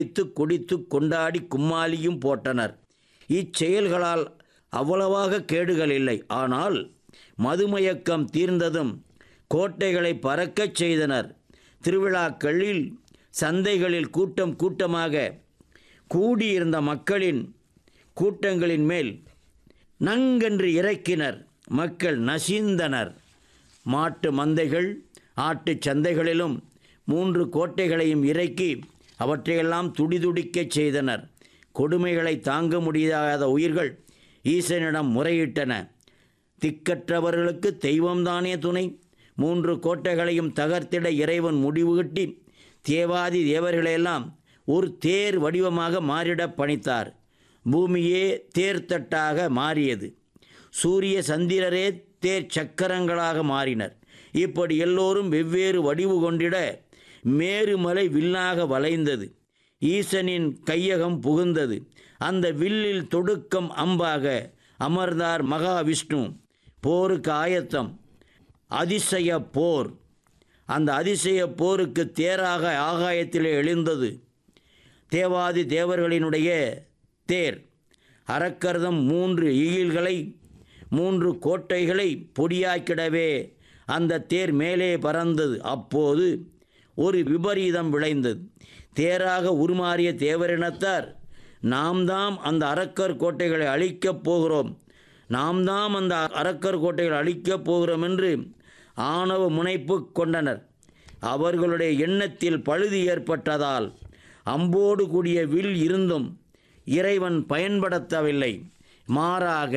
வைத்து குடித்து கொண்டாடி கும்மாளியும் போட்டனர் இச்செயல்களால் அவ்வளவாக கேடுகள் இல்லை ஆனால் மதுமயக்கம் தீர்ந்ததும் கோட்டைகளை பறக்கச் செய்தனர் திருவிழாக்களில் சந்தைகளில் கூட்டம் கூட்டமாக கூடியிருந்த மக்களின் கூட்டங்களின் மேல் நங்கென்று இறக்கினர் மக்கள் நசிந்தனர் மாட்டு மந்தைகள் ஆட்டுச் சந்தைகளிலும் மூன்று கோட்டைகளையும் இறக்கி அவற்றையெல்லாம் துடிதுடிக்கச் செய்தனர் கொடுமைகளை தாங்க முடியாத உயிர்கள் ஈசனிடம் முறையிட்டன திக்கற்றவர்களுக்கு தெய்வம்தானே துணை மூன்று கோட்டைகளையும் தகர்த்திட இறைவன் முடிவு கட்டி தேவாதி தேவர்களையெல்லாம் ஒரு தேர் வடிவமாக மாறிட பணித்தார் பூமியே தேர்த்தட்டாக மாறியது சூரிய சந்திரரே தேர் சக்கரங்களாக மாறினர் இப்படி எல்லோரும் வெவ்வேறு வடிவு கொண்டிட மேருமலை வில்லாக வளைந்தது ஈசனின் கையகம் புகுந்தது அந்த வில்லில் தொடுக்கம் அம்பாக அமர்ந்தார் மகாவிஷ்ணு போருக்கு ஆயத்தம் அதிசய போர் அந்த அதிசய போருக்கு தேராக ஆகாயத்திலே எழுந்தது தேவாதி தேவர்களினுடைய தேர் அரக்கர்தம் மூன்று ஈகில்களை மூன்று கோட்டைகளை பொடியாக்கிடவே அந்த தேர் மேலே பறந்தது அப்போது ஒரு விபரீதம் விளைந்தது தேராக உருமாறிய தேவரினத்தார் நாம் தாம் அந்த அரக்கர் கோட்டைகளை அழிக்கப் போகிறோம் நாம் தாம் அந்த அரக்கர் கோட்டைகளை அழிக்கப் போகிறோம் என்று ஆணவ முனைப்பு கொண்டனர் அவர்களுடைய எண்ணத்தில் பழுது ஏற்பட்டதால் அம்போடு கூடிய வில் இருந்தும் இறைவன் பயன்படுத்தவில்லை மாறாக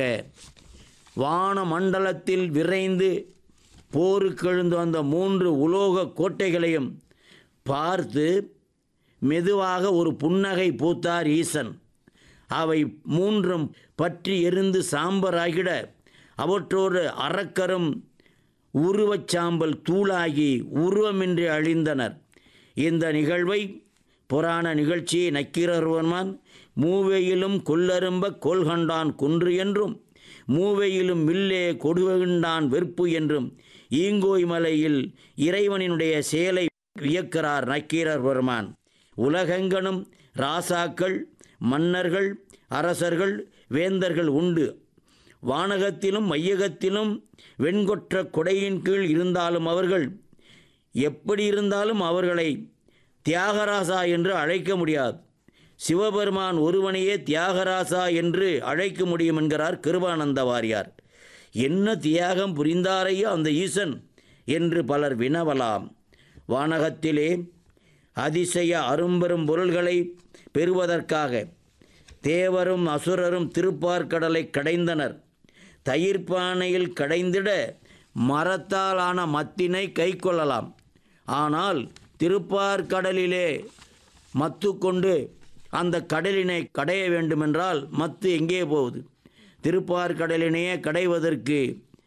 வான மண்டலத்தில் விரைந்து போருக்கெழுந்து வந்த மூன்று உலோக கோட்டைகளையும் பார்த்து மெதுவாக ஒரு புன்னகை பூத்தார் ஈசன் அவை மூன்றும் பற்றி எரிந்து சாம்பராகிட அவற்றோடு அரக்கரும் உருவச் சாம்பல் தூளாகி உருவமின்றி அழிந்தனர் இந்த நிகழ்வை புராண நிகழ்ச்சியை நக்கீரர்வன்மான் மூவையிலும் கொல்லரும்ப கொள்கண்டான் குன்று என்றும் மூவையிலும் மில்லே கொடுவகின்றான் வெறுப்பு என்றும் ஈங்கோய் மலையில் இறைவனினுடைய செயலை வியக்கிறார் நக்கீரர்வர்மான் உலகெங்கனும் ராசாக்கள் மன்னர்கள் அரசர்கள் வேந்தர்கள் உண்டு வானகத்திலும் மையகத்திலும் வெண்கொற்ற கொடையின் கீழ் இருந்தாலும் அவர்கள் எப்படி இருந்தாலும் அவர்களை தியாகராசா என்று அழைக்க முடியாது சிவபெருமான் ஒருவனையே தியாகராசா என்று அழைக்க முடியும் என்கிறார் கிருபானந்த வாரியார் என்ன தியாகம் புரிந்தாரையோ அந்த ஈசன் என்று பலர் வினவலாம் வானகத்திலே அதிசய அரும்பெரும் பொருள்களை பெறுவதற்காக தேவரும் அசுரரும் திருப்பார்கடலை கடைந்தனர் தயிர்பானையில் கடைந்திட மரத்தாலான மத்தினை கை கொள்ளலாம் ஆனால் திருப்பார்கடலிலே மத்து கொண்டு அந்த கடலினை கடைய வேண்டுமென்றால் மத்து எங்கே போகுது திருப்பார்கடலினையே கடைவதற்கு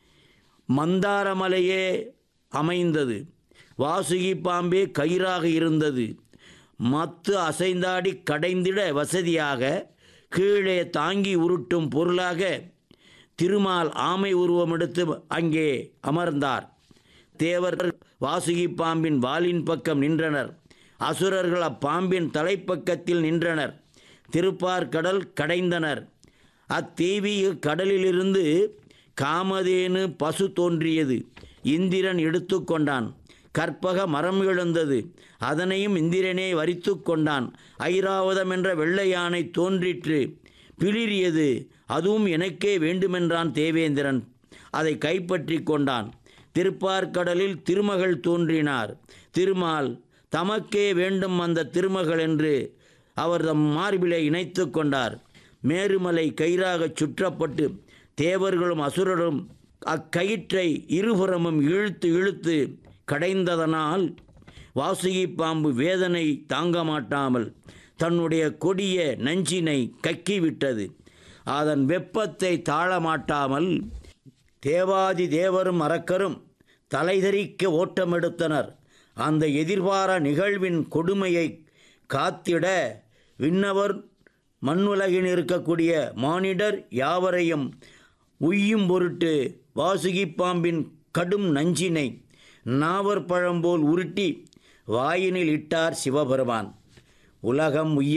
மந்தாரமலையே அமைந்தது வாசுகி பாம்பே கயிறாக இருந்தது மத்து அசைந்தாடி கடைந்திட வசதியாக கீழே தாங்கி உருட்டும் பொருளாக திருமால் ஆமை உருவம் எடுத்து அங்கே அமர்ந்தார் தேவர் வாசுகி பாம்பின் வாலின் பக்கம் நின்றனர் அசுரர்கள் அப்பாம்பின் தலைப்பக்கத்தில் நின்றனர் திருப்பார்கடல் கடைந்தனர் அத்தெய்வீக கடலிலிருந்து காமதேனு பசு தோன்றியது இந்திரன் எடுத்துக்கொண்டான் கற்பக மரம் எழுந்தது அதனையும் இந்திரனே வரித்து கொண்டான் ஐராவதம் என்ற வெள்ளை யானை தோன்றிற்று பிளிரியது அதுவும் எனக்கே வேண்டுமென்றான் தேவேந்திரன் அதை கைப்பற்றி கொண்டான் திருப்பார்கடலில் திருமகள் தோன்றினார் திருமால் தமக்கே வேண்டும் அந்த திருமகள் என்று அவர் தம் மார்பிலை இணைத்து கொண்டார் மேருமலை கயிறாகச் சுற்றப்பட்டு தேவர்களும் அசுரரும் அக்கயிற்றை இருபுறமும் இழுத்து இழுத்து கடைந்ததனால் வாசுகி பாம்பு வேதனை தாங்க மாட்டாமல் தன்னுடைய கொடிய நஞ்சினை கக்கிவிட்டது அதன் வெப்பத்தை தாழமாட்டாமல் தேவாதி தேவரும் அரக்கரும் தலைதறிக்க ஓட்டமெடுத்தனர் அந்த எதிர்பாரா நிகழ்வின் கொடுமையை காத்திட விண்ணவர் மண்ணுலகில் இருக்கக்கூடிய மானிடர் யாவரையும் உய்யும் பொருட்டு வாசுகி பாம்பின் கடும் நஞ்சினை நாவற் பழம்போல் உருட்டி வாயினில் இட்டார் சிவபெருமான் உலகம் உய்ய